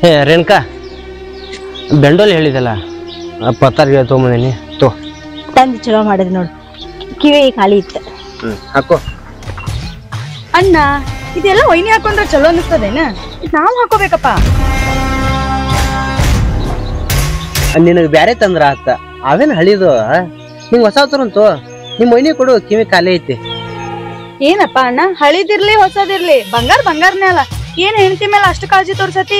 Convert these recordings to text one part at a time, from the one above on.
ಹೇ ರೇಣುಕಾ ಬೆಂಡೋಲ್ ಹೇಳಿದಲ್ಲ ಪತ್ತಾರಿಗೆ ತೊಗೊಂಬಂದಿನಿ ತೋ ತಂದು ಚಲೋ ಮಾಡಿದ್ ನೋಡು ಕಿವಿ ಖಾಲಿ ಇತ್ತು ಹ್ಞೂ ಹಾಕೋ ಅಣ್ಣ ಇದೆಲ್ಲ ಒಯ್ನಿ ಹಾಕೊಂಡ್ರೆ ಚಲೋ ಅನಿಸ್ತದೇನ ನಾವ್ ಹಾಕೋಬೇಕಪ್ಪ ನಿನಗೆ ಬ್ಯಾರೆ ತಂದ್ರ ಆತ ಅವೇನು ಹಳಿದು ನಿಂಗೆ ಹೊಸ ತರಂತು ನಿಮ್ಮ ಮೈನಿ ಕೊಡು ಕಿವಿ ಖಾಲಿ ಐತಿ ಏನಪ್ಪ ಅಣ್ಣ ಹಳಿದಿರ್ಲಿ ಹೊಸದಿರ್ಲಿ ಬಂಗಾರ ಬಂಗಾರನೇ ಅಲ್ಲ ಏನ್ ಹೆಂಡತಿ ಮೇಲೆ ಅಷ್ಟು ಕಾಳಜಿ ತೋರ್ಸತಿ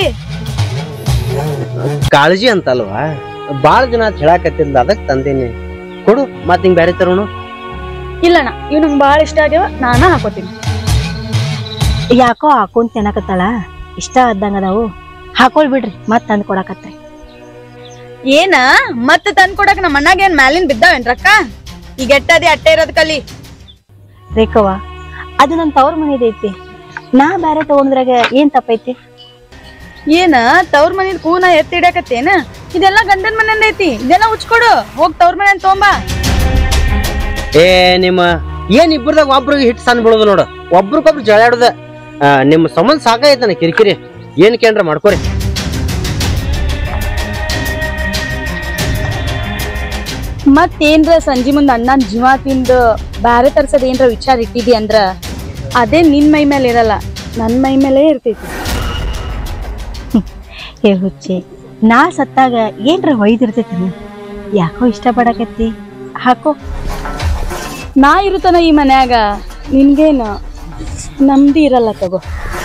ಕಾಳಜಿ ಅಂತಲ್ವಾ ಭಾಳ ದಿನ ಆತ್ ಹೇಳಾಕತ್ತಿಲ್ಲ ಅದಕ್ಕೆ ತಂದೇನಿ ಕೊಡು ಮತ್ತೆ ಹಿಂಗೆ ಬ್ಯಾರೆ ತರೋಣ ಇಲ್ಲಣ್ಣ ಇವ್ ನಂಗೆ ಬಾಳ ಇಷ್ಟ ಆಗ್ಯಾವ ನಾನ ಹಾಕೋತೀನಿ ಯಾಕೋ ಹಾಕೊಂಡ್ ತಿನ್ನಕತ್ತಾಳ ಇಷ್ಟ ಆದಂಗ ಅದಾವು ಹಾಕೊಳ್ ಬಿಡ್ರಿ ಮತ್ ತಂದ್ ಕೊಡಕತ್ರಿ ಏನ ಮತ್ತೆ ತಂದ್ ಕೊಡಕ್ ನಮ್ಮ ಅಣ್ಣಾಗ ಏನ್ ಮ್ಯಾಲಿನ್ ಬಿದ್ದಾವೇನ್ ರೊಕ್ಕ ಈಗ ಎಟ್ಟದಿ ಅಟ್ಟೆ ಇರೋದ್ ಕಲಿ ರೇಖವ್ವ ಅದು ನನ್ ತವ್ರ ಮನೆದೈತಿ ನಾ ಬ್ಯಾರೆ ತಗೊಂಡ್ರಾಗ ಏನ್ ತಪ್ಪೈತಿ ಏನ ತವ್ರ ಮನಿದ್ ಕೂನ ಎತ್ತಿ ಇಡಕತ್ತೇನ ಇದೆಲ್ಲ ಗಂಡನ್ ಮನೆಯಿಂದ ಐತಿ ಇದೆಲ್ಲ ಉಚ್ಕೊಡು ಹೋಗ್ ತವ್ರ ಮನೆ ತೊಗೊಂಬಾ ಏ ನಿಮ್ಮ ಏನ್ ಇಬ್ಬರದಾಗ ಒಬ್ರಿಗೆ ಹಿಟ್ಟು ಸಣ್ಣ ಬೀಳೋದು ನೋಡು ಒಬ್ರಿಗೊಬ್ರು ಜಳಾಡೋದ ನಿಮ್ಮ ಸಂಬಂಧ ಸಾಕಾಯ್ತಾನ ಕಿರಿಕಿರಿ ಏನ್ ಕೇಂದ್ರ ಮಾಡ್ಕೊರಿ ಮತ್ತೇನ್ರ ಸಂಜಿ ಮುಂದ್ ಅಣ್ಣನ್ ಜೀವ ತಿಂದು ಬ್ಯಾರೆ ತರ್ಸದ್ ಏನ್ರ ವಿಚಾರ ಇಟ್ಟಿದಿ ಅಂದ್ರ ಅದೇ ನಿನ್ ಮೈ ಮೇಲೆ ಇರಲ್ಲ ನನ್ ಮೈ ಮೇಲೆ ಇರ್ತೈತಿ ಏ ಹುಚ್ಚಿ ನಾ ಸತ್ತಾಗ ಏನ್ರ ಹೊಯ್ದಿರ್ತೈತಿ ಯಾಕೋ ಇಷ್ಟ ಪಡಕತ್ತಿ ಹಾಕೋ ನಾ ಇರುತ್ತನ ಈ ಮನ್ಯಾಗ ನಿನ್ಗೇನು ನಮ್ದಿ ಇರಲ್ಲ ತಗೋ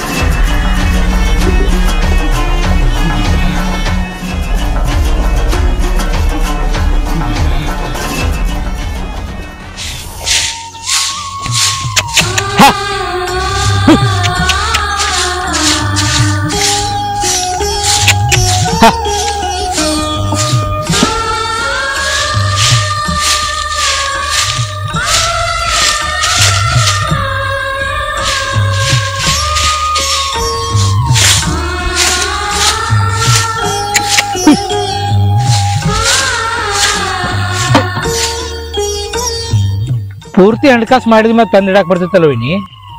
ಪೂರ್ತಿ ಹಣಕಾಸು ಮಾಡಿದ ಮೇಲೆ ತಂದಿಡಾಕ್ ಬರ್ತೈತಲ್ಲ ವಿನಿ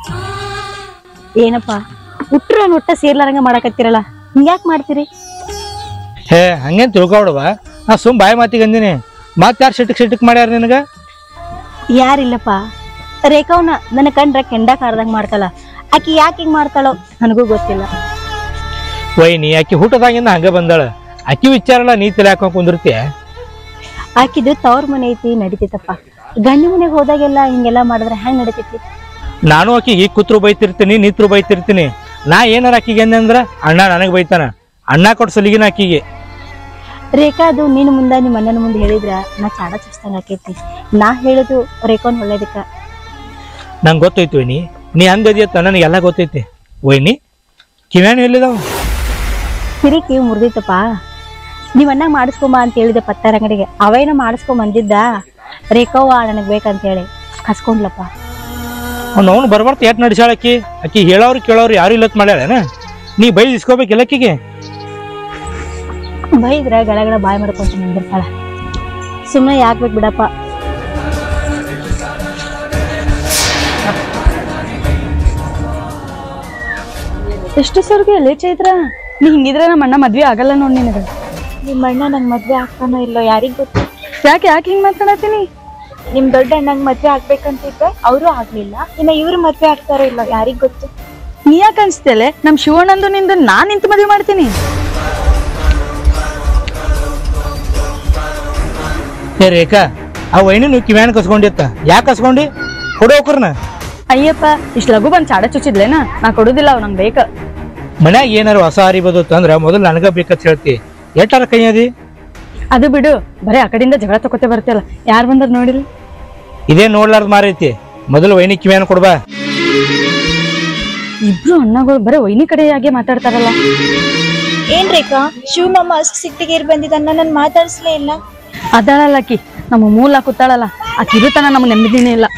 ಏನಪ್ಪ ಉಟ್ರ ನೊಟ್ಟ ಸೇರ್ಲಾರಂಗ ಮಾಡಕತ್ತಿರಲ್ಲ ಹಿಂಗ್ಯಾಕ್ ಮಾಡ್ತೀರಿ ಹೇ ಹಂಗೇನ್ ತಿಳ್ಕೊಬಿಡವ ನಾ ಸುಮ್ ಬಾಯಿ ಮಾತಿಗೆ ಅಂದಿನಿ ಮತ್ತೆ ಯಾರು ಸಿಟಕ್ ಸಿಟಕ್ ಮಾಡ್ಯಾರ ನಿನಗ ಯಾರಿಲ್ಲಪ್ಪ ರೇಖಾವ್ನ ನನ್ನ ಕಂಡ್ರ ಕೆಂಡ ಕಾರ್ದಂಗ್ ಮಾಡ್ತಾಳ ಆಕಿ ಯಾಕೆ ಹಿಂಗ್ ಮಾಡ್ತಾಳೋ ನನಗೂ ಗೊತ್ತಿಲ್ಲ ವೈನಿ ಆಕಿ ಹುಟ್ಟದಾಗಿಂದ ಹಂಗ ಬಂದಾಳ ಆಕಿ ವಿಚಾರಲ್ಲ ನೀ ತಲೆ ಹಾಕೊಂಡ್ ಕುಂದಿರ್ತೀಯ ಆಕಿದು ತವ್ರ ಮನೆ ಐತಿ ನಡಿತೈತಪ್ಪ ಗಂಡ ಮನೆಗೆ ಹೋದಾಗೆಲ್ಲ ಹಿಂಗೆಲ್ಲ ಮಾಡಿದ್ರೆ ಹೆಂಗ್ ನಡಿತೈತಿ ನಾನು ಆಕಿಗೆ ಕೂತ್ರು ಬೈತಿರ್ತೀನಿ ನಿತ್ರು ಬೈತಿರ್ತೀನಿ ನಾ ಏನಾರ ಆಕಿಗೆ ಅಂದ್ರ ಅಣ್ಣ ನನಗ್ ಬೈತಾನ ಅಣ್ಣ ಕೊಟ್ಟು ಸಲಿಗಿನ ಆಕಿಗೆ ರೇಖಾ ಅದು ನಿನ್ ಮುಂದ ನಿಮ್ಮ ಅಣ್ಣನ ಮುಂದೆ ಹೇಳಿದ್ರ ನಾ ಚಾಡ ಚುಸ್ತಂಗ ಆಕೈತಿ ನಾ ಹೇಳುದು ರೇಖಾನ್ ಒಳ್ಳೇದಕ್ಕ ನಂಗೆ ಗೊತ್ತೈತಿ ವೈನಿ ನೀ ಅಂದದಿಯತ್ತ ನನಗೆಲ್ಲ ಗೊತ್ತೈತಿ ವೈನಿ ಕಿವ್ಯಾನು ಎಲ್ಲಿದಾವ ಸಿರಿ ಕಿವಿ ಮುರಿದಿತ್ತಪ್ಪ ನೀವ್ ಅಣ್ಣಾಗ ಮಾಡಿಸ್ಕೊಂಬ ಅಂತ ಹೇಳಿದೆ ಪತ್ತಾರ ಅಂಗಡಿಗೆ ಅವೇನ ಮಾಡಿಸ್ಕೊಂಡ್ ಬಂದಿದ್ದ ರೇಖವ್ವ ನನಗ್ ಬೇಕಂತ ಹೇಳಿ ಕಸ್ಕೊಂಡ್ಲಪ್ಪ ಅವ್ನು ಅವ್ನು ಬರ್ಬಾರ್ದು ಎಟ್ ನಡ್ಸಾಳ ಆಕಿ ಆಕಿ ಹೇಳೋರು ಕೇಳೋರು ಯಾರು ಇಲ್ಲತ್ ಮಾಡ್ಯಾಳೇನ ನೀ ಬೈದ್ ಇಸ್ಕೋಬೇಕಿಲ್ಲ ಆಕಿಗೆ ಬೈದ್ರ ಗಡಗಡ ಬಾಯ್ ಮಾಡ್ಕೊಂತ ನಿಂದಿರ್ತಾಳ ಸುಮ್ಮನೆ ಯಾಕ್ ಬೇಕು ಬಿಡಪ್ಪ ಎಷ್ಟು ಸರ್ಗೆ ಎಲ್ಲಿ ಚೈತ್ರ ನೀ ಹಿಂಗಿದ್ರೆ ನಮ್ಮ ಅಣ್ಣ ಮದ್ವೆ ಆಗಲ್ಲ ನೋಡ್ ನಿನಗ ನಿಮ್ಮ ಅಣ್ಣ ನಂಗ್ ಮದ್ವೆ ಆಗ್ತಾನೋ ಇಲ್ಲೋ ಯಾರಿಗ್ ಗೊತ್ತು ಯಾಕೆ ಯಾಕೆ ಹಿಂಗ್ ಮಾತಾಡತೀನಿ ನಿಮ್ ದೊಡ್ಡ ಅಣ್ಣಂಗ್ ಮದ್ವೆ ಆಗ್ಬೇಕಂತಿದ್ರೆ ಅವರು ಆಗ್ಲಿಲ್ಲ ಇನ್ನ ಇವ್ರು ಮದ್ವೆ ಆಗ್ತಾರೋ ಇಲ್ಲೋ ಯಾರಿಗ್ ಗೊತ್ತು ನೀ ಯಾಕೆ ಅನ್ಸ್ತೇಲೆ ನಮ್ ಶಿವಣ್ಣಂದು ನಿಂದು ನಾನ್ ನಿಂತು ಮದ್ವೆ ಮಾಡ್ತೀನಿ ಏ ರೇಖಾ ಆ ವೈನಿ ಕಿವ್ಯಾನ್ ಕಸ್ಕೊಂಡಿತ್ತ ಯಾಕೆ ಕಸ್ಕೊಂಡಿ ಕೊಡು ಹೋಕ್ರನ ಅಯ್ಯಪ್ಪ ಇಷ್ಟ್ ಲಘು ಬಂದ್ ಚಾಡ ಚುಚ್ಚಿದ್ಲೇನ ನಾ ಕೊಡುದಿಲ್ಲ ಅವ್ ನಂಗ್ ಬೇಕ ಮನ್ಯಾಗ ಏನಾರ ಹೊಸ ಹರಿಬೋದು ಅಂದ್ರ ಮೊದಲು ನನಗ ಬೇಕಂತ ಹೇಳ್ತಿ ಎಟ್ಟಾರ ಕೈ ಅದಿ ಅದು ಬಿಡು ಬರೀ ಆ ಕಡೆಯಿಂದ ಜಗಳ ತಕೋತೆ ಬರ್ತಿಯಲ್ಲ ಯಾರ್ ಬಂದ್ರ ನೋಡಿರಿ ಇದೇ ನೋಡ್ಲಾರ್ದ ಮಾರೈತಿ ಮೊದಲು ವೈನಿ ಕಿವ್ಯಾನ್ ಕೊಡ್ಬಾ ಇಬ್ರು ಅಣ್ಣಗಳು ಬರೀ ವೈನಿ ಕಡೆಯಾಗೆ ಮಾತಾಡ್ತಾರಲ್ಲ ಏನ್ ರೇಖಾ ಶಿವಮಮ್ಮ ಅಷ್ಟು ಸಿಟ್ಟಿಗೇರಿ ಬಂದಿದ್ದನ್ನ ನನ್ ಮಾತಾಡ್ಸ್ಲೇ ಇಲ್ಲ ಅದಾಳಲ್ಲ ಆಕಿ ನಮ್ಮ ಮೂಲ ಕೂತಾಳಲ್ಲ ಆಕಿ ಇರುತನ ನಮ್ಗೆ ನೆಮ್ಮದಿನೇ ಇಲ್ಲ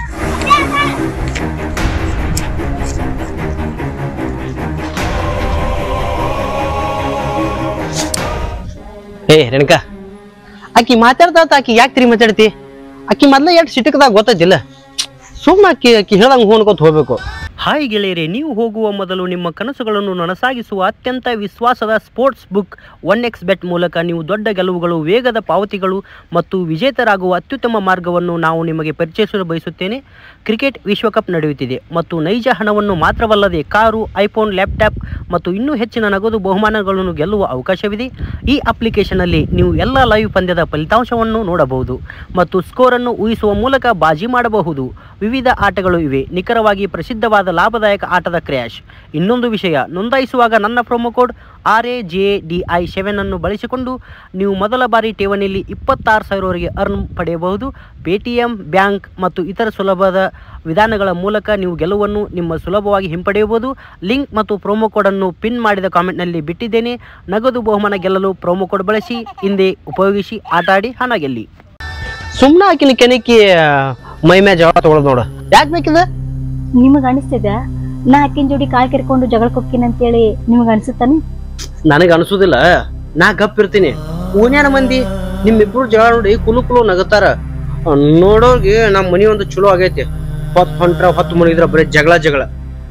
ಏ ರೇಣುಕಾ ಆಕಿ ಮಾತಾಡ್ತಾ ಆಕಿ ಯಾಕೆ ತಿರುಗಿ ಮಾತಾಡ್ತಿ ಆಕಿ ಮೊದ್ಲ ಎಷ್ಟು ಸಿಟಕ್ದಾಗ ಗೊತ್ತೈತಿಲ್ಲ ಸುಮ್ಮನೆ ಆಕಿ ಆಕಿ ಹೇಳ್ದಂಗೆ ಹೂ ಅನ್ಕೊತ ಹೋಗ್ಬೇಕು ಹಾಯ್ ಗೆಳೆಯರೆ ನೀವು ಹೋಗುವ ಮೊದಲು ನಿಮ್ಮ ಕನಸುಗಳನ್ನು ನನಸಾಗಿಸುವ ಅತ್ಯಂತ ವಿಶ್ವಾಸದ sports book one X bet ಮೂಲಕ ನೀವು ದೊಡ್ಡ ಗೆಲುವುಗಳು ವೇಗದ ಪಾವತಿಗಳು ಮತ್ತು ವಿಜೇತರಾಗುವ ಅತ್ಯುತ್ತಮ ಮಾರ್ಗವನ್ನು ನಾವು ನಿಮಗೆ ಪರಿಚಯಿಸಲು ಬಯಸುತ್ತೇನೆ ಕ್ರಿಕೆಟ್ ವಿಶ್ವಕಪ್ ನಡೆಯುತ್ತಿದೆ ಮತ್ತು ನೈಜ ಹಣವನ್ನು ಮಾತ್ರವಲ್ಲದೆ ಕಾರು ಐಫೋನ್ ಲ್ಯಾಪ್ಟಾಪ್ ಮತ್ತು ಇನ್ನೂ ಹೆಚ್ಚಿನ ನಗದು ಬಹುಮಾನಗಳನ್ನು ಗೆಲ್ಲುವ ಅವಕಾಶವಿದೆ ಈ ಅಪ್ಲಿಕೇಶನ್ನಲ್ಲಿ ನೀವು ಎಲ್ಲ ಲೈವ್ ಪಂದ್ಯದ ಫಲಿತಾಂಶವನ್ನು ನೋಡಬಹುದು ಮತ್ತು ಸ್ಕೋರನ್ನು ಊಹಿಸುವ ಮೂಲಕ ಬಾಜಿ ಮಾಡಬಹುದು ವಿವಿಧ ಆಟಗಳು ಇವೆ ನಿಖರವಾಗಿ ಪ್ರಸಿದ್ಧವಾದ ಲಾಭದಾಯಕ ಆಟದ ಕ್ರ್ಯಾಶ್ ಇನ್ನೊಂದು ವಿಷಯ ನೋಂದಾಯಿಸುವಾಗ ನನ್ನ promo code R A J D I seven ಅನ್ನು ಬಳಸಿಕೊಂಡು ನೀವು ಮೊದಲ ಬಾರಿ ಠೇವಣಿಯಲ್ಲಿ ಇಪ್ಪತ್ತಾರು ಸಾವಿರವರೆಗೆ ಅರ್ನ್ ಪಡೆಯಬಹುದು ಪೇಟಿಎಂ ಬ್ಯಾಂಕ್ ಮತ್ತು ಇತರ ಸುಲಭದ ವಿಧಾನಗಳ ಮೂಲಕ ನೀವು ಗೆಲುವನ್ನು ನಿಮ್ಮ ಸುಲಭವಾಗಿ ಹಿಂಪಡೆಯಬಹುದು ಲಿಂಕ್ ಮತ್ತು ಪ್ರೊಮೋ ಕೋಡನ್ನು ಪಿನ್ ಮಾಡಿದ ಕಾಮೆಂಟ್ನಲ್ಲಿ ಬಿಟ್ಟಿದ್ದೇನೆ ನಗದು ಬಹುಮಾನ ಗೆಲ್ಲಲು ಪ್ರೊಮೋ ಕೋಡ್ ಬಳಸಿ ಹಿಂದೆ ಉಪಯೋಗಿಸಿ ಆಟ ಆಡಿ ಹಣ ಗೆಲ್ಲಿ ಸುಮ್ಮನೆ ಆಕಿನ ಕೆಣಕಿ ಮೈ ಮ್ಯಾ ಜಗಳ ತಗೊಳದ್ ನೋಡು ಯಾಕೆ ಬೇಕಿದ ನಿಮಗ್ ಅನಿಸ್ತಿದ ನಾ ಅಕ್ಕಿನ ಜೋಡಿ ಕಾಲ್ ಕೆರ್ಕೊಂಡು ಜಗಳಕ್ಕೆ ಹೋಗ್ತೀನಿ ಅಂತೇಳಿ ನಿಮಗ್ ಅನ್ಸುತ್ತಾನೆ ನನಗೆ ಅನ್ಸುದಿಲ್ಲ ನಾ ಗಪ್ ಇರ್ತೀನಿ ಓನ್ಯಾನ ಮಂದಿ ನಿಮ್ಮಿಬ್ರು ಜಗಳ ನೋಡಿ ಕುಲು ಕುಲು ನಗತಾರ ನೋಡೋರ್ಗೆ ನಮ್ಮ ಮನಿ ಒಂದು ಚಲೋ ಆಗೈತಿ ಹೊತ್ತು ಹೊಂಟ್ರ ಹೊತ್ತು ಮುನಿಗಿದ್ರ ಬರೀ ಜಗಳ ಜಗಳ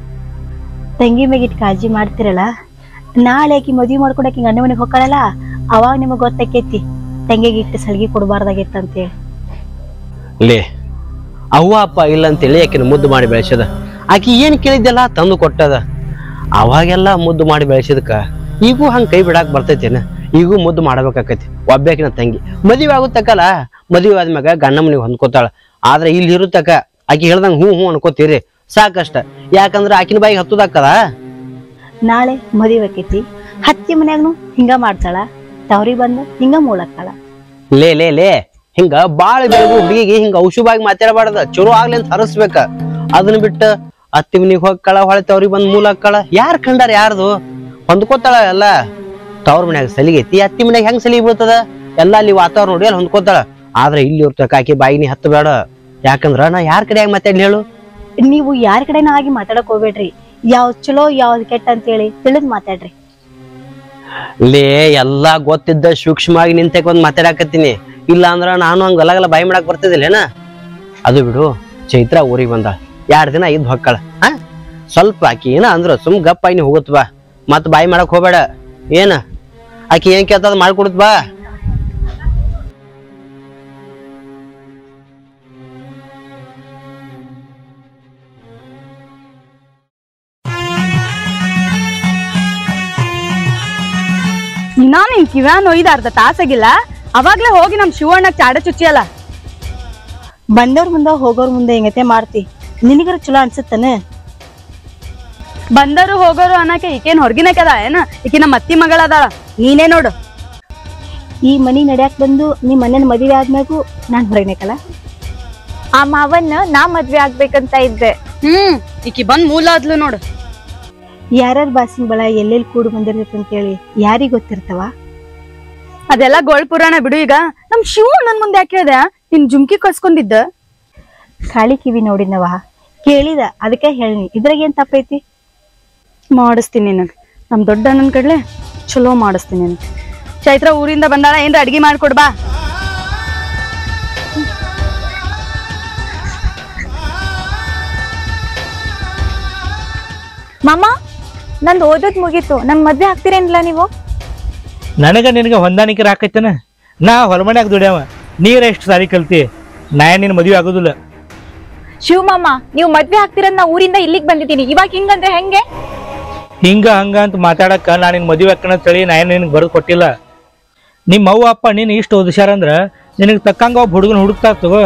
ತಂಗಿ ಮ್ಯಾಗಿಟ್ ಕಾಳಜಿ ಮಾಡ್ತಿರಲ್ಲ ನಾಳೆ ಆಕಿ ಮದ್ವಿ ಮಾಡ್ಕೊಂಡು ಆಕಿ ಗಂಡ ಮನೆಗೆ ಹೋಗ್ಕಳಲ್ಲ ಅವಾಗ ನಿಮಗ್ ಗೊತ್ತಾಕೇತಿ ತಂಗಿಗೆ ಇಟ್ಟು ಸಲ್ಗಿ ಕೊಡಬಾರ್ದಾಗಿತ್ತ ಅಂತೇಳಿ ಲೇ ಅವ್ವ ಅಪ್ಪ ಇಲ್ಲ ಅಂತೇಳಿ ಆಕಿನ ಮುದ್ದು ಮಾಡಿ ಬೆಳೆಸದ ಆಕಿ ಏನ್ ಕೇಳಿದ್ದೆಲ್ಲ ತಂದು ಕೊಟ್ಟದ ಅವಾಗೆಲ್ಲ ಮುದ್ದು ಮಾಡಿ ಬೆಳೆಸಿದಕ್ಕ ಈಗೂ ಹಂಗ ಕೈ ಬಿಡಾಕ್ ಬರ್ತೈತೇನ ಈಗೂ ಮುದ್ದು ಮಾಡ್ಬೇಕಾಕೈತಿ ಒಬ್ಬೇಕಿನ ತಂಗಿ ಮದುವೆ ಆಗುತ್ತಕ್ಕಲ್ಲ ಮದುವೆ ಆದ್ಮ್ಯಾಗ ಗಂಡ ಮನೆಗೆ ಹೊಂದ್ಕೋತಾಳ ಆದ್ರೆ ಇಲ್ಲಿ ಇರುತ್ತಕ್ಕ ಆಕಿ ಹೇಳ್ದಂಗ ಹ್ಞೂ ಹ್ಞೂ ಅನ್ಕೋತೀರಿ ಸಾಕಷ್ಟ ಯಾಕಂದ್ರ ಆಕಿನ ಬಾಯಿಗೆ ಹತ್ತದಾಕದ ನಾಳೆ ಮದುವೆ ಆಕೈತಿ ಹತ್ತಿ ಮನ್ಯಾಗನು ಹಿಂಗ ಮಾಡ್ತಾಳ ತವ್ರಿಗೆ ಬಂದು ಹಿಂಗ ಮೂಳಕ್ತಾಳ ಲೇ ಲೇ ಲೇ ಹಿಂಗ ಬಾಳ ಬೆಳಗು ಹುಡುಗಿಗೆ ಹಿಂಗ ಔಷಧವಾಗಿ ಮಾತಾಡಬಾರ್ದ ಚಲೋ ಆಗ್ಲಿ ಅಂತ ಹರಸ್ಬೇಕ ಅದನ್ನ ಬಿಟ್ಟು ಅತ್ತಿ ಮನಿಗ್ ಹೋಗ್ಕಳ ಹೊಳೆ ತವ್ರಿಗೆ ಬಂದ್ ಮೂಲ ಹಾಕಳ ಯಾರ್ ಕಂಡಾರ ಯಾರ್ದು ಹೊಂದ್ಕೋತಾಳ ಎಲ್ಲ ತವ್ರ ಮನ್ಯಾಗ ಸಲಿಗೈತಿ ಅತ್ತಿ ಮನ್ಯಾಗ ಹೆಂಗ್ ಸಲಿಗೆ ಬೀಳ್ತದ ಎಲ್ಲ ಅಲ್ಲಿ ವಾತಾವರಣ ನೋಡಿ ಅಲ್ಲಿ ಹೊಂದ್ಕೋತಾಳ ಆದ್ರೆ ಇಲ್ಲಿ ಇರ್ತಕ್ಕ ಆಕಿ ಬಾಯಿನಿ ಹತ್ತ ಬೇಡ ಯಾಕಂದ್ರ ನಾ ಯಾರ್ ಕಡೆ ಮಾತಾಡ್ಲಿ ಹೇಳು ನೀವು ಯಾರ ಕಡೆನ ಆಗಿ ಮಾತಾಡಕ್ ಹೋಗ್ಬೇಡ್ರಿ ಯಾವ್ದ್ ಚಲೋ ಯಾವ್ದ್ ಕೆಟ್ಟ ಅಂತೇಳಿ ತಿಳಿದ್ ಮಾತಾಡ್ರಿ ಲೇ ಎಲ್ಲಾ ಗೊತ್ತಿದ್ದ ಸೂಕ್ಷ್ಮವಾಗಿ ನಿಂತಕ್ ಒಂದ್ ಮಾತಾಡಕತ್ತೀನಿ ಇಲ್ಲ ಅಂದ್ರ ನಾನು ಹಂಗ ಗಲಗಲ ಬಾಯಿ ಮಾಡಕ್ ಬರ್ತಿದ್ದಿಲ್ಲೇನ ಅದು ಬಿಡು ಚೈತ್ರ ಊರಿಗೆ ಬಂದ ಎರಡ್ ದಿನ ಇದ್ ಹೊಕ್ಕಳ ಹಾ ಸ್ವಲ್ಪ ಆಕಿ ಏನ ಅಂದ್ರ ಸುಮ್ ಗಪ್ಪ ಐನಿ ಹೋಗುತ್ತ ಬಾ ಮತ್ ಬಾಯಿ ಮಾಡಕ್ ಹೋಗ್ಬೇಡ ಏನ ಆಕಿ ಏನ್ ಕೇಳ್ತದ ಮಾಡ್ಕೊಡುತ್ತ ಬಾ ನಾನು ನಿನ್ ಕಿವ್ಯಾ ನೋಯ್ದ ಅರ್ಧ ತಾಸಾಗಿಲ್ಲ ಅವಾಗ್ಲೇ ಹೋಗಿ ನಮ್ ಶಿವಣ್ಣ ಚಾಡ ಚುಚ್ಚಿಯಲ್ಲ ಬಂದವ್ರ ಮುಂದೆ ಹೋಗೋರ್ ಮುಂದೆ ಹಿಂಗತೆ ಮಾಡ್ತಿ ನಿನಗರ ಚಲೋ ಅನ್ಸುತ್ತಾನ ಬಂದರು ಹೋಗೋರು ಅನ್ನಕ್ಕೆ ಈಕೇನ್ ಹೊರಗಿನಕದ ಏನ ಈಕಿ ನಮ್ಮ ಅತ್ತಿ ಮಗಳದಾಳ ನೀನೇ ನೋಡು ಈ ಮನಿ ನಡ್ಯಾಕ್ ಬಂದು ನಿಮ್ ಮನೇನ ಮದುವೆ ಆದ್ಮ್ಯಾಗೂ ನಾನ್ ಹೊರಗ್ನೇಕಲ್ಲ ಆ ಮಾವನ್ನ ನಾ ಮದ್ವೆ ಆಗ್ಬೇಕಂತ ಇದ್ದೆ ಹ್ಮ್ ಈಕಿ ಬಂದ್ ಮೂಲ ಆದ್ಲು ನೋಡು ಯಾರ್ಯಾರ ಬಾಸಿನ ಬಳ ಎಲ್ಲೆಲ್ಲಿ ಕೂಡ್ ಬಂದಿರ್ತೈತಿ ಅಂತೇಳಿ ಯಾರಿಗ್ ಗೊತ್ತಿರ್ತಾವ ಅದೆಲ್ಲ ಗೋಳ್ ಪುರಾಣ ಬಿಡು ಈಗ ನಮ್ ಶಿವ ನನ್ ಮುಂದೆ ಯಾಕೆ ಹೇಳ್ದೆ ನಿನ್ ಜುಮ್ಕಿ ಕಸ್ಕೊಂಡಿದ್ದ ಖಾಲಿ ಕಿವಿ ನೋಡಿನವ ಕೇಳಿದ ಅದಕ್ಕೆ ಹೇಳಿನಿ ಇದ್ರಾಗ ಏನ್ ತಪ್ಪೈತಿ ಮಾಡಿಸ್ತೀನಿ ನಿನಗ್ ನಮ್ ದೊಡ್ಡ ಅಣ್ಣನ್ ಕಡ್ಲೆ ಚಲೋ ಮಾಡಿಸ್ತೀನಿ ನಿನಗ್ ಚೈತ್ರ ಊರಿಂದ ಬಂದಾಳ ಏನ್ರ ಅಡ್ಗಿ ಮಾಡ್ಕೊಡ್ ಬಾ ಮಾಮ ನಂದು ಓದೋದ್ ಮುಗೀತು ನನ್ ಮದ್ವೆ ಆಗ್ತೀರೇನಿಲ್ಲ ನೀವು ನನಗ ನಿನಗ ಹೊಂದಾಣಿಕೆ ಆಕೈತನ ನಾ ಹೊರಮನ್ಯಾಗ ದುಡ್ಯಾವ ನೀರ ಎಷ್ಟು ಸಾರಿ ಕಲ್ತಿ ನಾ ನಿನ್ ಮದುವೆ ಆಗೋದಿಲ್ಲ ಶಿವ ಮಾಮ ನೀವು ಮದ್ವೆ ಆಗ್ತೀರಂತ ನಾ ಊರಿಂದ ಇಲ್ಲಿಗೆ ಬಂದಿದ್ದೀನಿ ಇವಾಗ ಹಿಂಗಂದ್ರೆ ಹೆಂಗೆ ಹಿಂಗ ಹಂಗ ಅಂತ ಮಾತಾಡಕ್ಕ ನಾ ನಿನ್ ಮದುವೆ ಅಕ್ಕನ ತಳಿ ನಾ ಏನು ನಿನಗೆ ಬರೆದು ಕೊಟ್ಟಿಲ್ಲ ನಿಮ್ಮ ಅವ್ವ ಅಪ್ಪ ನೀನು ಇಷ್ಟು ಓದಿಸ್ಯಾರಂದ್ರ ನಿನಗೆ ತಕ್ಕಂಗ ಒಬ್ಬ ಹುಡುಗನ ಹುಡುಕ್ತಾ ತಗೋ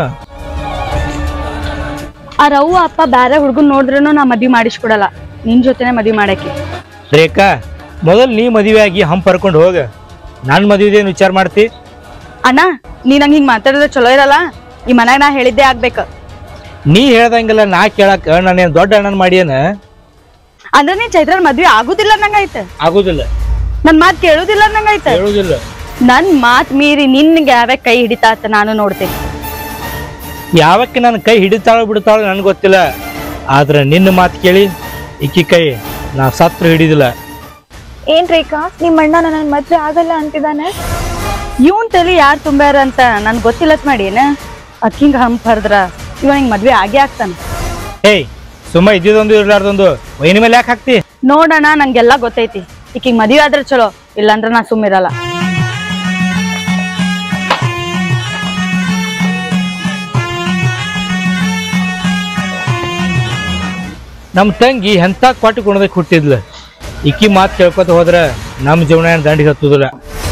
ಆ ರವ್ವ ಅಪ್ಪ ಬ್ಯಾರೆ ಹುಡ್ಗನ್ ನೋಡಿದ್ರು ನಾ ಮದ್ವಿ ಮಾಡಿಸ್ಕೊಡಲ್ಲ ನಿನ್ ಜೊತೆನೆ ಮದ್ವಿ ಮಾಡಕ್ಕೆ ರೇಖಾ ಮೊದಲು ನೀ ಮದುವೆ ಆಗಿ ಹಂಪ್ ಹರ್ಕೊಂಡು ಹೋಗ ನಾನು ಮದುವೆದೇನು ವಿಚಾರ ಮಾಡ್ತಿ ಅಣ್ಣ ನೀ ನಂಗೆ ಹಿಂಗ್ ಮಾತಾಡಿದ್ರೆ ಚಲೋ ಇರಲ್ಲ ಈ ಮನ್ಯಾಗ ನಾ ಹೇಳಿದ್ದೆ ಆಗ್ಬೇಕ ನೀ ಹೇಳ್ದಂಗೆಲ್ಲ ನಾ ಕೇಳಕ್ಕ ನಾನೇನು ದೊಡ್ಡ ಅಣ್ಣನ ಮಾಡಿಯೇನ ಅಂದ್ರೆ ನೀನ್ ಚೈತ್ರ ಮದ್ವೆ ಆಗುದಿಲ್ಲ ನಂಗೈತೆ ಆಗೋದಿಲ್ಲ ನನ್ ಮಾತ್ ಕೇಳುದಿಲ್ಲ ನಂಗೈತೆ ಹೇಳುದಿಲ್ಲ ನನ್ ಮಾತ್ ಮೀರಿ ನಿನ್ಗೆ ಯಾವ್ಯಾವ ಕೈ ಹಿಡಿತಾತ ನಾನು ನೋಡ್ತೇನೆ ಯಾವಕ್ಕೆ ನನ್ನ ಕೈ ಹಿಡಿತಾಳೋ ಬಿಡ್ತಾಳೋ ನನಗೆ ಗೊತ್ತಿಲ್ಲ ಆದ್ರೆ ನಿನ್ನ ಮಾತು ಕೇಳಿ ಇಕ್ಕಿ ಕೈ ನಾ ಸತ್ರ ಹಿಡಿದಿಲ್ಲ ಏನ್ ರೇಖಾ ನಿಮ್ ಅಣ್ಣ ನನ್ನ ಮದ್ವೆ ಆಗಲ್ಲ ಅಂತಿದ್ದಾನೆ ಇವನ್ ತಲಿ ಯಾರ್ ತುಂಬ್ಯಾರ ಅಂತ ನನ್ ಗೊತ್ತಿಲ್ಲತ್ ಮಾಡಿ ಏನ ಅಕ್ಕಿಂಗ ಹಂಪ್ ಹರ್ದ್ರ ಇವ ಹಿಂಗ್ ಮದ್ವೆ ಆಗೇ ಆಗ್ತಾನ ಏಯ್ ಸುಮ್ಮ ಇದ್ದಿದೊಂದು ಇರ್ಲಾರ್ದೊಂದು ವೈನಿ ಮೇಲೆ ಯಾಕೆ ಹಾಕ್ತಿ ನೋಡೋಣ ನಂಗೆಲ್ಲ ಗೊತ್ತೈತಿ ಈಕಿಗ್ ಮದ್ವೆ ಆದ್ರೆ ಚಲೋ ಇಲ್ಲಾಂದ್ರ ನಾ ಸುಮ್ಮಿರಲ್ಲ ನಮ್ಮ ತಂಗಿ ಎಂಥ ಕ್ವಾಟಿ ಕುಣದಕ್ಕೆ ಹುಟ್ಟಿದ್ಲು ಇಕ್ಕಿ ಮಾತು ಕೇಳ್ಕೊತ ಹೋದ್ರ ನಮ್ಮ ಜೀವನ ಏನ್ ದಂಡಿಗೆ ಹತ್ತುದಿಲ್ಲ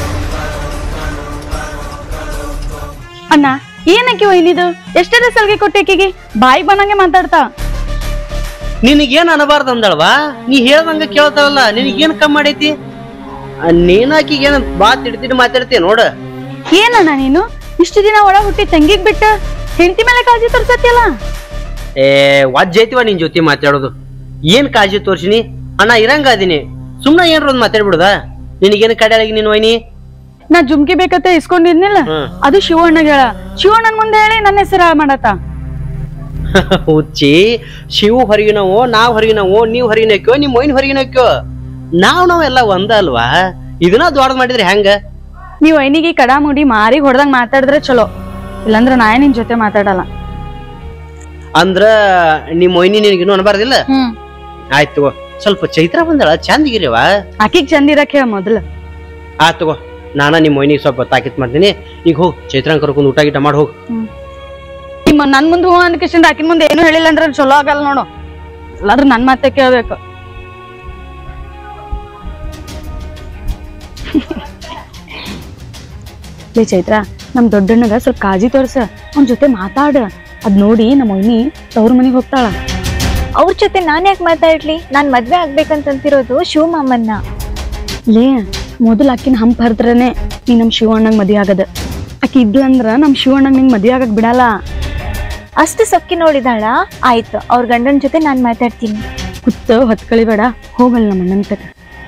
ಅಣ್ಣ ಏನಕ್ಕೆ ಒಯ್ನಿದು ಎಷ್ಟರ ಸಲ್ಗೆ ಕೊಟ್ಟೆಕಿಗೆ ಬಾಯಿ ಬಂದಂಗೆ ಮಾತಾಡ್ತಾ ನಿನಗೇನ್ ಅನಬಾರ್ದು ಅಂದಳವಾ ನೀ ಹೇಳ್ದಂಗ ಕೇಳ್ತಾವಲ್ಲ ನಿನಗೇನ್ ಕಮ್ಮಿ ಮಾಡೈತಿ ಆ, ನೀನಾಕಿಗೆ ಏನ್ ಬಾ ತಿಡ್ತಿಡ್ ಮಾತಾಡ್ತೀಯ ನೋಡ ಏನಣ್ಣ ನೀನು ಇಷ್ಟು ದಿನ ಒಳ ಹುಟ್ಟಿ ತಂಗಿಗ್ ಬಿಟ್ಟ ಹೆಂಡತಿ ಮೇಲೆ ಕಾಳಜಿ ತೋರ್ಸತ್ತಿಯಲ್ಲ ಏ ವಜ್ಜ ಐತಿವ ನಿನ್ ಜೊತೆ ಮಾತಾಡೋದು ಏನ್ ಕಾಳಜಿ ತೋರ್ಸಿನಿ ಅಣ್ಣ ಇರಂಗ ಅದೀನಿ ಸುಮ್ನ ಏನ್ರ ಒಂದ್ ಮಾತಾಡ್ಬಿಡುದ ನಿನಗೇನ್ ಕಡೆಯಾಗಿ ನೀನ್ ವೈನಿ ನಾ ಜುಮ್ಕಿ ಬೇಕಂತ ಇಸ್ಕೊಂಡಿದ್ನಿಲ್ಲ ಹ್ಮ್. ಅದು ಶಿವಣ್ಣಗ್ ಹೇಳ ಶಿವಣ್ಣನ್ ಮುಂದೆ ಹೇಳಿ ನನ್ನ ಹೆಸರು ಹಾಳು ಮಾಡತ್ತ ಹುಚ್ಚಿ ಶಿವ ಹೊರಗಿನವೋ ನಾವ್ ಹೊರಗಿನವೋ ನೀವ್ ಹೊರಗಿನಕ್ಯೋ ನಿಮ್ ಮೊಯ್ನ್ ಹೊರಗಿನಕ್ಯೋ ನಾವ್ ನಾವೆಲ್ಲ ಒಂದ ಅಲ್ವಾ ಇದನ್ನ ದೊಡ್ಡದ್ ಮಾಡಿದ್ರೆ ಹೆಂಗ ನೀವ್ ಐನಿಗೆ ಕಡ ಮುಡಿ ಮಾರಿಗ್ ಹೊಡ್ದಂಗ್ ಮಾತಾಡಿದ್ರೆ ಚಲೋ ಇಲ್ಲಾಂದ್ರ ನಾ ನಿನ್ ಜೊತೆ ಮಾತಾಡಲ್ಲ ಅಂದ್ರ ನಿಮ್ ಮೊಯ್ನಿ ನಿನಗಿನ್ನೂ ಅನ್ಬಾರ್ದಿಲ್ಲ ಹ್ಮ್ ಆಯ್ತು ತಗೋ ಸ್ವಲ್ಪ ಚೈತ್ರ ಬಂದಳ ಚಂದಿಗಿರಿವ ಆಕಿಗ್ ಚಂದ ಇರಕ್ ಹೇಳ ಮೊದ್ಲು ಆತ್ ತಗೋ ನಾನ ನಿಮ್ ಮೊಯ್ನಿಗೆ ಸ್ವಲ್ಪ ತಾಕೀತ್ ಮಾಡ್ತೀನಿ ಈಗ ಹೋಗ್ ಚೈತ್ರಾಂಗ್ ಕರ್ಕೊಂಡು ಊಟ ಗೀಟ ಮಾಡಿ ಹೋಗ್ ನಿಮ್ಮ ನನ್ ಮುಂದೆ ಹೂ ಅನ್ಕಿಸಿಂದ ಆಕಿನ ಮುಂದೆ ಏನು ಹೇಳಿಲ್ಲ ಅಂದ್ರೆ ಚಲೋ ಆಗಲ್ಲ ನೋಡು ಇಲ್ಲಾಂದ್ರೆ ನನ್ ಮಾತೆ ಕೇಳ್ಬೇಕು ಲೇ ಚೈತ್ರ ನಮ್ ದೊಡ್ಡಣ್ಣಗ ಸ್ವಲ್ಪ ಕಾಳಜಿ ತೋರ್ಸ ಅವ್ನ ಜೊತೆ ಮಾತಾಡ ಅದ್ ನೋಡಿ ನಮ್ಮ ಒಯ್ನಿ ತವ್ರ ಮನೆಗೆ ಹೋಗ್ತಾಳ ಅವ್ರ ಜೊತೆ ನಾನ್ ಯಾಕೆ ಮಾತಾಡ್ಲಿ ನಾನ್ ಮದ್ವೆ ಆಗ್ಬೇಕಂತಂತಿರೋದು ಶಿವ ಮಾಮನ್ನ ಲೇ ಮೊದಲು ಆಕಿನ ಹಂಪ್ ಹರಿದ್ರನೆ ನೀ ನಮ್ ಶಿವಣ್ಣಗ್ ಮದ್ವೆ ಆಗದ ಆಕಿ ಇದ್ಲ ಅಂದ್ರ ನಮ್ ಶಿವಣ್ಣಗ್ ನಿಂಗ್ ಮದ್ವೆ ಆಗಕ್ ಬಿಡಲ್ಲ ಅಷ್ಟು ಸೊಕ್ಕಿ ನೋಡಿದಾಳ ಆಯ್ತು ಅವ್ರ ಗಂಡನ ಜೊತೆ ನಾನ್ ಮಾತಾಡ್ತೀನಿ ಕುತ್ತ ಹೊತ್ಕಳಿಬೇಡ ಹೋಗಲ್ಲ ನಮ್ಮ ಅಣ್ಣನ್ ತಕ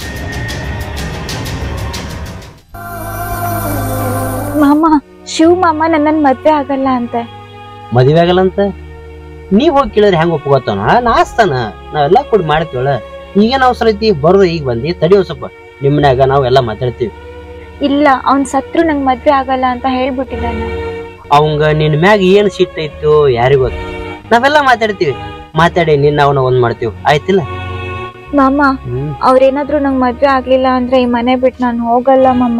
ಮಾಮ ಶಿವ ಮಾಮ ನನ್ನನ್ ಮದ್ವೆ ಆಗಲ್ಲ ಅಂತೆ ಮದುವೆ ಆಗಲ್ಲಂತ ನೀವ್ ಹೋಗಿ ಕೇಳಿದ್ರೆ ಹೆಂಗ್ ಒಪ್ಕೋತಾನ ನಾಸ್ತಾನ ನಾವೆಲ್ಲ ಕೂಡಿ ಮಾಡ್ತೀವಳ ಈಗೇನ್ ಅವಸರ ಐತಿ ಬರೋದು ಈಗ ಬಂದಿ ತಡಿಯೋ ಸ್ವಲ್ಪ ನಿಮ್ಮನ್ಯಾಗ ನಾವ್ ಎಲ್ಲ ಮಾತಾಡ್ತೀವಿ ಇಲ್ಲ ಅವ್ನ್ ಸತ್ರು ನಂಗ್ ಮದ್ವೆ ಆಗಲ್ಲ ಅಂತ ಹೇಳ್ಬಿಟ್ಟಿದ್ದಾನೆ ಅವಂಗ ನಿನ್ ಮ್ಯಾಗ ಏನ್ ಸಿಟ್ಟು ಇತ್ತು ಯಾರಿಗ್ ಗೊತ್ತು ನಾವೆಲ್ಲ ಮಾತಾಡ್ತೀವಿ ಮಾತಾಡಿ ನಿನ್ನ ಅವನ ಒಂದ್ ಮಾಡ್ತೀವಿ ಆಯ್ತಿಲ್ಲ ಮಾಮ ಹ್ಮ್ ಅವ್ರೇನಾದ್ರೂ ನಂಗ್ ಮದ್ವೆ ಆಗ್ಲಿಲ್ಲ ಅಂದ್ರೆ ಈ ಮನೆ ಬಿಟ್ಟು ನಾನು ಹೋಗಲ್ಲ ಮಾಮ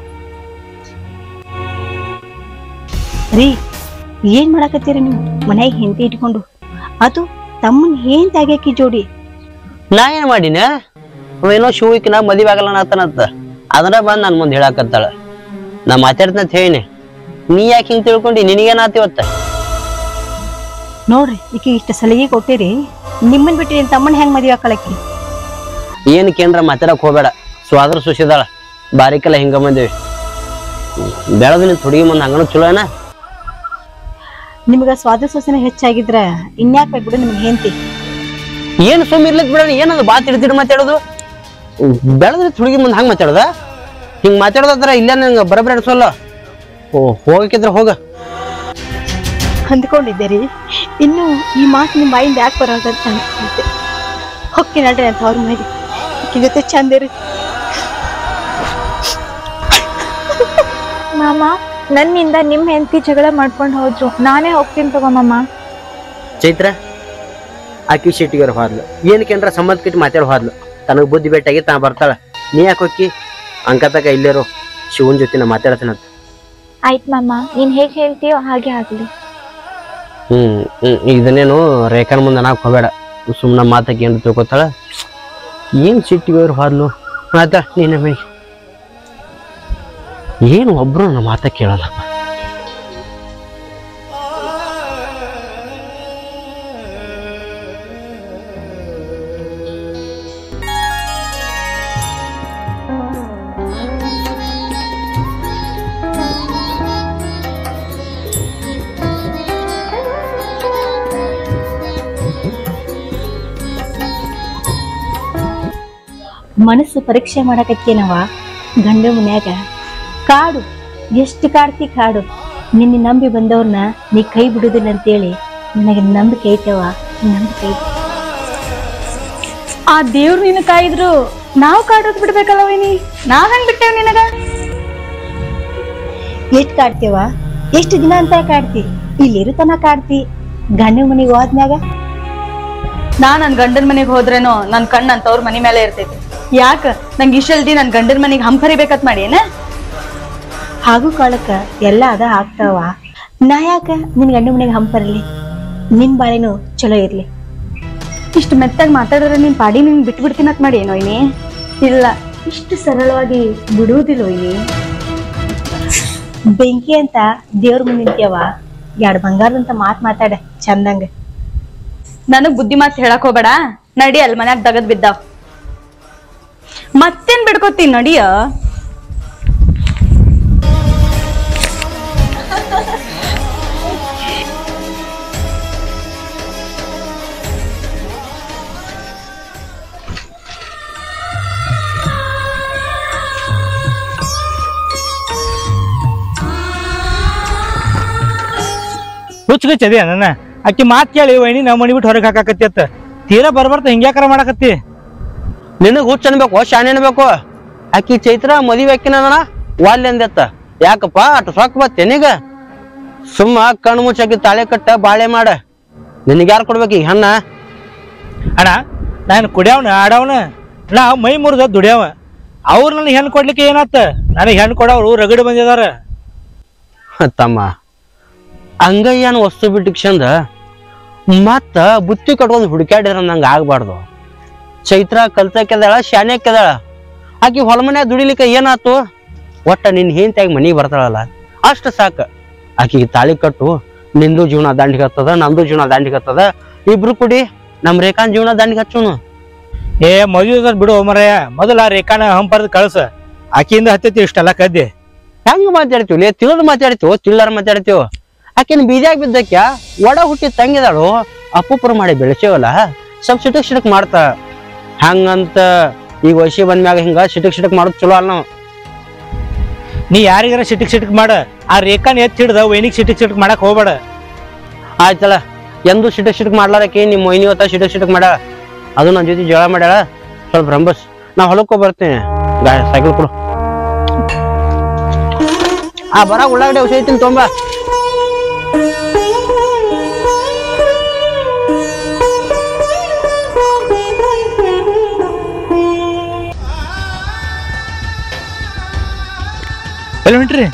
ರೀ ಏನ್ ಮಾಡಾಕತ್ತೀರಿ ನೀವು ಮನ್ಯಾಗ ಹೆಂಡತಿ ಇಟ್ಕೊಂಡು ಅದು ತಮ್ಮನ್ ಏನ್ ತಾಗ್ಯಾಕಿ ಜೋಡಿ ನಾ ಏನ್ ಮಾಡಿನ ಅವೇನೋ ಶಿವಕಿನ ಮದುವೆ ಆಗಲ್ಲ ಅನ್ನತಾನಂತ ಅದನ್ನ ಬಂದ್ ನನ್ ಮುಂದೆ ಹೇಳಾಕತ್ತಾಳ ನಾ ಮಾತಾಡ್ತಂತ ಹೇಳಿನಿ ನೀ ಯಾಕೆ ಹಿಂಗ್ ತಿಳ್ಕೊಂಡಿ ನಿನಗೇನಾತಿವತ್ತ ನೋಡ್ರಿ ಈಕಿ ಇಷ್ಟ ಸಲಿಗೆ ಕೊಟ್ಟಿರಿ ನಿಮ್ಮನ್ ಬಿಟ್ಟು ನಿನ್ ತಮ್ಮನ್ ಹೆಂಗ್ ಮದ್ವೆ ಹಾಕಳಕ್ಕಿ ಏನ್ ಕೇಂದ್ರ ಮಾತಾಡಕ್ ಹೋಗ್ಬೇಡ ಸ್ವಾದ್ರ ಸುಸಿದಾಳ ಬಾರಿಕೆಲ್ಲ ಹಿಂಗ ಬಂದೇವಿ ಬೆಳೆದು ನಿನ್ ಹುಡುಗಿ ಮುಂದೆ ಹಂಗನು ಚಲೋ ಏನ ನಿಮ್ಗ ಸ್ವಾದ ಸೊಸೆನ ಹೆಚ್ಚಾಗಿದ್ರ ಇನ್ಯಾಕ್ ಬೇಕು ಬಿಡು ನಿಮ್ಗೆ ಹೆಂಡತಿ ಏನ್ ಸುಮ್ ಇರ್ಲಿಕ್ ಬಿಡ ಏನದು ಬಾ ತಿಡ್ತಿಡ್ ಮಾತಾಡೋದು ಬೆಳೆದ್ರೆ ಹುಡುಗಿ ಮುಂದೆ ಹಂಗ ಮಾತಾಡೋದ ಹಿಂಗ್ ಮಾತಾಡೋದ್ರ ಇಲ್ಲ ನಂಗೆ ಬರಬರ ಅನ್ಸೋಲ್ಲ ಓ ಹೋಗಕ್ಕಿದ್ರ ಹೋಗ ಅಂದ್ಕೊಂಡಿದ್ದೆ ರೀ ಇನ್ನು ಈ ಮಾತು ನಿಮ್ಮ ಬಾಯಿಂದ ಯಾಕೆ ಬರೋದು ಅಂತ ಅನ್ಕೊಂಡಿದ್ದೆ ಹೊಕ್ಕಿ ನಡ್ರಿ ಅಂತ ಅವ್ರ ಮನೆಗೆ ಆಕಿ ಜೊತೆ ಚಂದ ಇರಿ ಮಾಮ ನನ್ನಿಂದ ನಿಮ್ ಹೆಂಡತಿ ಜಗಳ ಮಾಡ್ಕೊಂಡು ಹೋದ್ರು ನಾನೇ ಹೋಗ್ತೀನಿ ತಗೋ ಮಾಮ ಚೈತ್ರ ಆಕಿ ಶೀಟಿಗರ್ ಹೋದ್ಲು ಏನಕ್ಕೇನ್ರ ಸಂಬಂಧ ಕಿಟ್ಟು ಮಾತಾಡಿ ಹೋದ್ಲು ತನಗ್ ಬುದ್ಧಿ ಭೇಟಿಯಾಗಿ ತಾ ಬರ್ತಾಳ ನೀ ಯಾಕೆ ಹೋಕ್ಕಿ ಅಂಕತಕ ಇಲ್ಲೇರು ಶಿವನ್ ಜೊತೆ ನಾ ಮಾತಾಡ್ತೀನಂತ ಆಯ್ತ್ ಮಾಮ ನೀನ್ ಹೇಗ್ ಹೇಳ್ತೀಯೋ ಹಾಗೆ ಆಗ್ಲಿ ಹ್ಮ್ ಹ್ಮ್ ಇದನ್ನೇನು ರೇಖಾನ್ ಮುಂದೆ ನಾಕ್ ಹೋಗ್ಬೇಡ ಸುಮ್ಮನೆ ಮಾತಕ್ಕೆ ಏನು ತಿಳ್ಕೊತಾಳ ಏನ್ ಸಿಟ್ಟಿಗೆ ಅವ್ರು ಹೋದ್ಲು ಆತ ನೀನ ಮೈ ಏನು ಒಬ್ರು ನನ್ನ ಮಾತ ಕೇಳಲ್ಲಪ್ಪ ಮನಸ್ಸು ಪರೀಕ್ಷೆ ಮಾಡಕತ್ತೇನವ ಗಂಡ ಮನ್ಯಾಗ ಕಾಡು ಎಷ್ಟು ಕಾಡ್ತಿ ಕಾಡು ನಿನ್ನೆ ನಂಬಿ ಬಂದವ್ರನ್ನ ನೀ ಕೈ ಬಿಡುದಿಲ್ಲ ಅಂತೇಳಿ ನನಗೆ ನಂಬಿಕೆ ಐತವ ನಂಬಿಕೆ ಐತಿ ಆ ದೇವ್ರು ನಿನ್ನ ಕಾಯಿದ್ರು ನಾವ್ ಕಾಡೋದ್ ಬಿಡ್ಬೇಕಲ್ಲ ವೈನಿ ನಾವ್ ಹೆಂಗ್ ಬಿಟ್ಟೇವ್ ನಿನಗ ಎಷ್ಟ್ ಕಾಡ್ತೇವ ಎಷ್ಟು ದಿನ ಅಂತ ಕಾಡ್ತಿ ಇಲ್ಲಿರುತನ ಕಾಡ್ತಿ ಗಂಡ ಮನೆಗೆ ಹೋದ್ಮ್ಯಾಗ ನಾ ನನ್ ಗಂಡನ ಮನೆಗೆ ಹೋದ್ರೇನೋ ನನ್ ಕಣ್ ನನ್ ತವ್ರ ಮನಿ ಮೇಲೆ ಇರ್ತೈತಿ ಯಾಕ ನಂಗೆ ಇಷ್ಟಲ್ದಿ ನನ್ ಗಂಡನ ಮನೆಗೆ ಹಂಪರಿಬೇಕತ್ ಮಾಡಿ ಏನ ಹಾಗೂ ಕಾಲಕ್ಕ ಎಲ್ಲ ಅದ ಆಗ್ತಾವ ನಾ ಯಾಕ ನಿನ್ ಗಂಡ ಮನೆಗೆ ಹಂಪರ್ಲಿ ನಿನ್ ಬಾಳೆನು ಚಲೋ ಇರ್ಲಿ ಇಷ್ಟು ಮೆತ್ತಾಗಿ ಮಾತಾಡಿದ್ರೆ ನಿನ್ ಪಾಡಿ ನಿನ್ ಬಿಟ್ಬಿಡ್ತೀನತ್ ಮಾಡಿ ಏನೋ ಇನಿ ಇಲ್ಲ ಇಷ್ಟು ಸರಳವಾಗಿ ಬಿಡುವುದಿಲ್ಲ ಇಲ್ಲಿ ಬೆಂಕಿ ಅಂತ ದೇವ್ರ ಮುಂದೆ ನಿಂತ್ಯವ ಎರಡ್ ಬಂಗಾರದಂತ ಮಾತ್ ಮಾತಾಡ ಚಂದಂಗ ನನಗ್ ಬುದ್ಧಿ ಮಾತ್ ಹೇಳಕ್ ಹೋಗ್ಬೇಡ ನಡಿ ಅಲ್ಲಿ ಮನ್ಯಾಗ ದಗದ್ ಬಿದ್ದಾವ್ ಮತ್ತೇನ್ ಬಿಡ್ಕೋತೀನಿ ನಡಿಯ ಹುಚ್ಚುಗಚ್ಚದಿ ನನ್ನ ಆಕಿ ಮಾತ್ ಕೇಳಿ ವೈನಿ ನಾವ್ ಮನಿ ಬಿಟ್ಟು ಹೊರಗೆ ಹಾಕಾಕತ್ತಿ ಅತ್ತ ತೀರಾ ಬರ್ಬರ್ತ ಹಿಂಗ್ಯಾಕಾರ ಮಾಡಕತ್ತಿ ನಿನಗ್ ಹುಚ್ಚ ಅನ್ಬೇಕು ಶಾಣೆ ಅನ್ಬೇಕು ಆಕಿ ಚೈತ್ರ ಮದುವೆ ಆಕಿನ ವಾಲ್ಯ ಅಂದೆತ್ತ ಯಾಕಪ್ಪ ಅಟ್ ಸೊಕ್ಕ ಬತ್ತೇನೀಗ ಸುಮ್ಮ ಕಣ್ಣು ಮುಚ್ಚಾಕಿ ತಾಳೆ ಕಟ್ಟ ಬಾಳೆ ಮಾಡ ನಿನಗ್ ಯಾರು ಕೊಡ್ಬೇಕು ಈಗ ಹಣ್ಣ ಅಣ್ಣ ನಾನು ಕುಡಿಯವನ ಆಡವನ ನಾ ಮೈ ಮುರಿದ ದುಡಿಯವ ಅವ್ರು ನನಗೆ ಹೆಣ್ಣು ಕೊಡ್ಲಿಕ್ಕೆ ಏನಾತ ನನಗೆ ಹೆಣ್ಣು ಕೊಡೋರು ರಗಡ್ ಬಂದಿದಾರ ತಮ್ಮ ಅಂಗಯ್ಯನ ವಸ್ತು ಬಿಟ್ಟು ಚಂದ ಮತ್ತ ಬುತ್ತಿ ಕಟ್ಕೊಂಡು ಹುಡುಕ್ಯಾಡಿದ್ರ ನಂಗೆ ಆಗ್ಬಾರ್ದು ಚೈತ್ರ ಕಲ್ತಕ್ಕೆದಾಳ ಶಾನೆ ಕೆದಾಳ ಆಕಿ ಹೊಲ ಮನ್ಯಾಗ ದುಡಿಲಿಕ್ಕೆ ಏನಾತು ಒಟ್ಟ ನಿನ್ ಹೆಂಡತಿಯಾಗಿ ಮನಿಗೆ ಬರ್ತಾಳಲ್ಲ ಅಷ್ಟು ಸಾಕು ಆಕಿಗೆ ತಾಳಿ ಕಟ್ಟು ನಿಂದು ಜೀವನ ದಾಂಡಿಗೆ ಹತ್ತದ ನಂದು ಜೀವನ ದಾಂಡಿಗೆ ಹತ್ತದ ಇಬ್ರು ಕೂಡಿ ನಮ್ ರೇಖಾನ್ ಜೀವನ ದಾಂಡಿಗೆ ಹಚ್ಚುನು ಏ ಮದುವೆ ಬಿಡು ಮರಯ್ಯ ಮೊದಲ ರೇಖಾನ ಹಂಪರ್ದು ಕಳ್ಸ ಆಕಿಯಿಂದ ಹತ್ತೈತಿ ಇಷ್ಟೆಲ್ಲ ಕದ್ದಿ ಹೆಂಗ್ ಮಾತಾಡ್ತೀವಿ ಲೇ ತಿಳಿದು ಮಾತಾಡ್ತೀವೋ ತಿಳ್ಳಾರ ಮಾತಾಡ್ತೀವೋ ಆಕಿನ ಬೀದ್ಯಾಗ ಬಿದ್ದಕ್ಯ ಒಡ ಹುಟ್ಟಿ ತಂಗಿದಾಳು ಅಪ್ಪುಪುರ ಮಾಡಿ ಬೆಳೆಸೇವಲ್ಲ ಸ್ವಲ್ಪ ಸಿಟಕ್ ಸಿಟಕ್ ಮಾಡ್ತಾ ಹಂಗಂತ ಈಗ ವಯಸ್ಸಿ ಬಂದ್ಮ್ಯಾಗ ಹಿಂಗ ಸಿಟಕ್ ಸಿಟಕ್ ಮಾಡೋದು ಚಲೋ ಅಲ್ಲ ನಾವು ನೀ ಯಾರಿಗಾರ ಸಿಟಿಕ್ ಸಿಟಿಕ್ ಮಾಡ ಆ ರೇಖಾನ ಎತ್ತಿ ಹಿಡ್ದ ವೈನಿಗ್ ಸಿಟಿಕ್ ಸಿಟಿಕ್ ಮಾಡಕ್ ಹೋಗ್ಬೇಡ ಆಯ್ತಲ್ಲ ಎಂದು ಸಿಟಕ್ ಸಿಟಕ್ ಮಾಡ್ಲಾರಕ್ಕೆ ನಿಮ್ಮ ಮೊಯ್ನಿ ಹೊತ್ತ ಸಿಟಕ್ ಸಿಟಕ್ ಮಾಡ್ಯಾಳ ಅದು ನನ್ನ ಜೊತೆ ಜಗಳ ಮಾಡ್ಯಾಳ ಸ್ವಲ್ಪ ರಂಬಸ್ ನಾ ಹೊಲಕ್ಕೆ ಬರ್ತೀನಿ ಗಾ ಸೈಕಲ್ ಕೊಡು ಆ ಬರ ಉಳ್ಳಾಗಡ್ಡೆ ಔಷಧಿ ಐತಿನ್ ತೊಂಬ ಎಲ್ಲಿ ಹೊಂಟ್ರಿ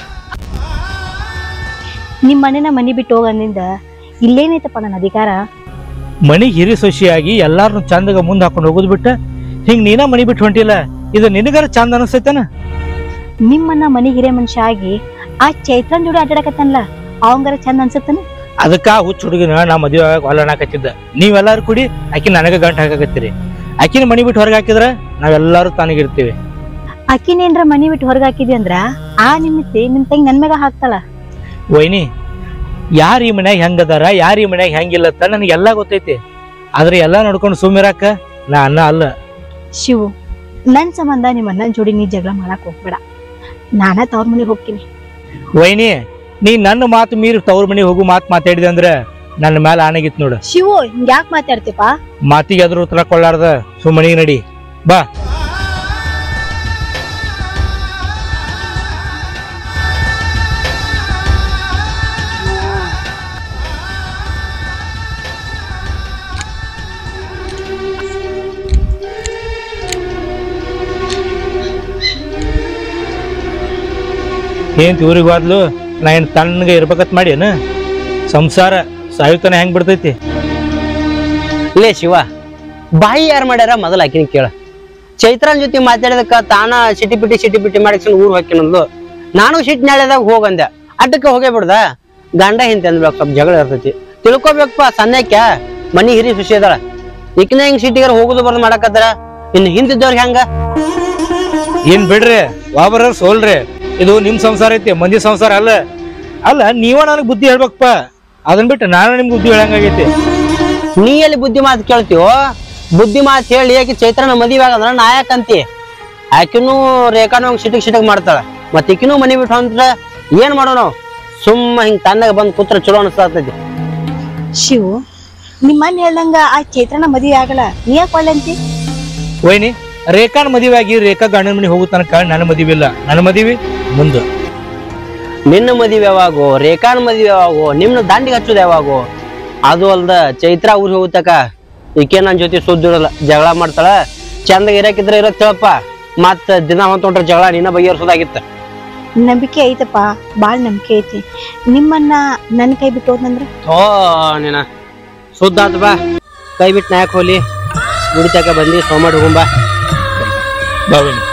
ನಿಮ್ ಮನೆನ ಮನಿ ಬಿಟ್ಟು ಹೋಗಂದಿಂದ ಇಲ್ಲೇನೈತಪ್ಪ ನನ್ನ ಅಧಿಕಾರ ಮನಿಗ್ ಹಿರಿ ಸೊಸಿಯಾಗಿ ಎಲ್ಲಾರನು ಚಂದಗ ಮುಂದ್ ಹಾಕೊಂಡು ಹೋಗುದ್ ಬಿಟ್ಟ ಹಿಂಗ್ ನೀನ ಮನಿ ಬಿಟ್ಟು ಹೊಂಟಿಲ್ಲ ಇದು ನಿನಗಾರ ಚಂದ ಅನಿಸ್ತೈತನ ನಿಮ್ಮನ್ನ ಮನಿ ಹಿರೇ ಮನುಷ್ಯ ಆಗಿ ಆ ಚೈತ್ರನ್ ಜೋಡಿ ಆಟಾಡಕತ್ತನ್ಲ ಅವಂಗಾರ ಚಂದ ಅನ್ಸತ್ತನ ಅದಕ್ಕ ಆ ಹುಚ್ಚ ಹುಡುಗಿನ ನಾ ಮದುವೆ ಆಗ ಹೊಲನಾಕತ್ತಿದ್ದ ನೀವೆಲ್ಲಾರು ಕೂಡಿ ಆಕಿ ನನಗ ಗಂಟ ಹಾಕಾಕತ್ತೀರಿ ಆಕಿನ ಮನಿ ಬಿಟ್ಟು ಹೊರಗೆ ಹಾಕಿದ್ರ ನಾವೆಲ್ಲಾರು ತಾನಿಗಿರ್ತೀವಿ ಆಕಿನೇನ್ರ ಮನಿ ಬಿಟ್ಟು ಹೊರಗ್ ಹಾಕಿದ್ವಿ ಅಂದ್ರ ಆ ನಿಮಿತ್ತಿ ನಿಮ್ ತಂಗಿ ನನ್ ಮ್ಯಾಗ ಹಾಕ್ತಾಳ ವೈನಿ ಯಾರ ಈ ಮನ್ಯಾಗ ಹೆಂಗದಾರ ಯಾರ ಈ ಮನ್ಯಾಗ ಹೆಂಗಿಲ್ಲತ್ತ ನನಗೆ ಎಲ್ಲಾ ಗೊತ್ತೈತಿ ಆದ್ರೆ ಎಲ್ಲಾ ನೋಡ್ಕೊಂಡು ಸುಮ್ಮಿರಾಕ ನಾ ಅನ್ನ ಅಲ್ಲ ಶಿವು ನನ್ ಸಂಬಂಧ ನಿಮ್ಮ ಅಣ್ಣನ್ ಜೋಡಿ ನೀ ಜಗಳ ಮಾಡಕ್ ಹೋಗ್ಬೇಡ ನಾನ ತವ್ರ ಮನೆಗೆ ಹೋಗ್ತೀನಿ ವೈನಿ ನೀ ನನ್ನ ಮಾತು ಮೀರಿ ತವ್ರ ಮನೆಗೆ ಹೋಗು ಮಾತು ಮಾತಾಡಿದೆ ಅಂದ್ರೆ ನನ್ನ ಮೇಲೆ ಆನೆಗಿತ್ ನೋಡು ಶಿವು ಹಿಂಗ್ಯಾಕ್ ಮಾತಾಡ್ತೀಪ ಮಾತಿಗೆ ಅದ್ರ ಉತ್ತರ ಕೊಳ್ಳಾರ್ದ ಸುಮ್ಮನಿಗೆ ನಡಿ ಬಾ ಏನ್ ಊರಿಗೆ ಹೋದ್ಲು ನಾ ಏನ್ ತಣ್ಣಗೆ ಇರ್ಬೇಕತ್ ಮಾಡಿ ಏನ ಸಂಸಾರ ಸಾಯುತನ ಹೆಂಗ್ ಬಿಡ್ತೈತಿ ಲೇ ಶಿವ ಬಾಯಿ ಯಾರು ಮಾಡ್ಯಾರ ಮೊದಲ ಆಕಿನ ಕೇಳ ಚೈತ್ರನ್ ಜೊತೆ ಮಾತಾಡಿದಕ್ಕ ತಾನ ಸಿಟಿ ಪಿಟಿ ಸಿಟಿ ಪಿಟಿ ಮಾಡಿಸ್ಕೊಂಡು ಊರ್ ಹಾಕಿನಂದ್ಲು ನಾನು ಸಿಟ್ ನಾಳೆದಾಗ ಹೋಗಂದೆ ಅಡ್ಡಕ್ಕೆ ಹೋಗೇ ಬಿಡ್ದ ಗಂಡ ಹಿಂತೆ ಅಂದ್ಬೇಕು ಸ್ವಲ್ಪ ಜಗಳ ಇರ್ತೈತಿ ತಿಳ್ಕೊಬೇಕಪ್ಪ ಸಣ್ಣಕ್ಯ ಮನಿ ಹಿರಿ ಸುಶಿ ಅದಾಳ ಈಕಿನ ಹಿಂಗ್ ಸಿಟಿಗಾರ ಹೋಗುದು ಬರ್ದು ಮಾಡಕತ್ತಾರ ಇನ್ನು ಹಿಂದಿದ್ದವ್ರಿಗೆ ಹೆಂಗ ಏನ್ ಬಿಡ್ರಿ ವಾಬರ ಸೋಲ್ರಿ ಇದು ನಿಮ್ ಸಂಸಾರ ಐತಿ ಮಂದಿ ಸಂಸಾರ ಅಲ್ಲ ಅಲ್ಲ ನೀವ ನನಗ್ ಬುದ್ಧಿ ಹೇಳ್ಬೇಕಪ್ಪ ಅದನ್ ಬಿಟ್ಟು ನಾನು ನಿಮ್ಗೆ ಬುದ್ಧಿ ಹೇಳಂಗಾಗೈತಿ ನೀ ಎಲ್ಲಿ ಬುದ್ಧಿ ಮಾತು ಕೇಳ್ತೀವೋ ಬುದ್ಧಿ ಮಾತು ಹೇಳಿ ಆಕಿ ಚೈತ್ರನ ಮದುವೆ ಆಗಂದ್ರ ನಾಯಕ್ ಅಂತಿ ಆಕಿನೂ ರೇಖಾನು ಹಂಗ್ ಸಿಟಕ್ ಸಿಟಕ್ ಮಾಡ್ತಾಳ ಮತ್ ಈಕಿನೂ ಮನಿ ಬಿಟ್ಟು ಹೊಂಟ್ರ ಏನ್ ಮಾಡೋ ನಾವು ಸುಮ್ಮ ಹಿಂಗ್ ತಣ್ಣಗ ಬಂದ್ ಕೂತ್ರ ಚಲೋ ಅನಿಸ್ತೈತಿ ಶಿವು ನಿಮ್ಮ ಅಣ್ಣ ಹೇಳ್ದಂಗ ಆ ಚೈತ್ರನ ಮದುವೆ ಆಗಲ್ಲ ನೀ ಯಾಕೆ ಒಳ್ಳೆಂತಿ ವೈನಿ ರೇಖಾನ್ ಮದುವೆ ಆಗಿ ರೇಖಾ ಗಂಡನ ಮನೆ ಹೋಗೋ ತನಕ ನನ್ನ ಮದುವೆ ಇಲ್ಲ ನನ್ನ ಮದುವೆ ಮುಂದೆ ನಿನ್ನ ಮದುವೆ ಯಾವಾಗೋ ರೇಖಾನ್ ಮದುವೆ ಯಾವಾಗೋ ನಿಮ್ನ ದಾಂಡಿಗೆ ಹಚ್ಚೋದು ಯಾವಾಗೋ ಅದು ಅಲ್ದ ಚೈತ್ರ ಊರಿಗೆ ಹೋಗ್ತಕ ಈಕೆ ನನ್ನ ಜೊತೆ ಸುದ್ದಿ ಇರಲ್ಲ ಜಗಳ ಮಾಡ್ತಾಳ ಚಂದ ಇರಕಿದ್ರೆ ಇರಕ್ ತಿಳಪ್ಪ ಮತ್ತ ದಿನ ಹೊಂಟೊಂಟ್ರ ಜಗಳ ನಿನ್ನ ಬಗೆಹರಿಸೋದಾಗಿತ್ತ ನಂಬಿಕೆ ಐತಪ್ಪ ಬಾಳ್ ನಂಬಿಕೆ ಐತಿ ನಿಮ್ಮನ್ನ ನನ್ ಕೈ ಬಿಟ್ಟು ಹೋದ್ನಂದ್ರ ಓ ನೀನ ಸುದ್ದ ಆತ್ ಬಾ ಕೈ ಬಿಟ್ಟು ನಾಯಕ್ ಹೋಲಿ ಗುಡಿತಾಕ ಬಂದಿ ಸೋಮಾಡ್ ಹೋಗುಂಬಾ ಬಾವಿನಿ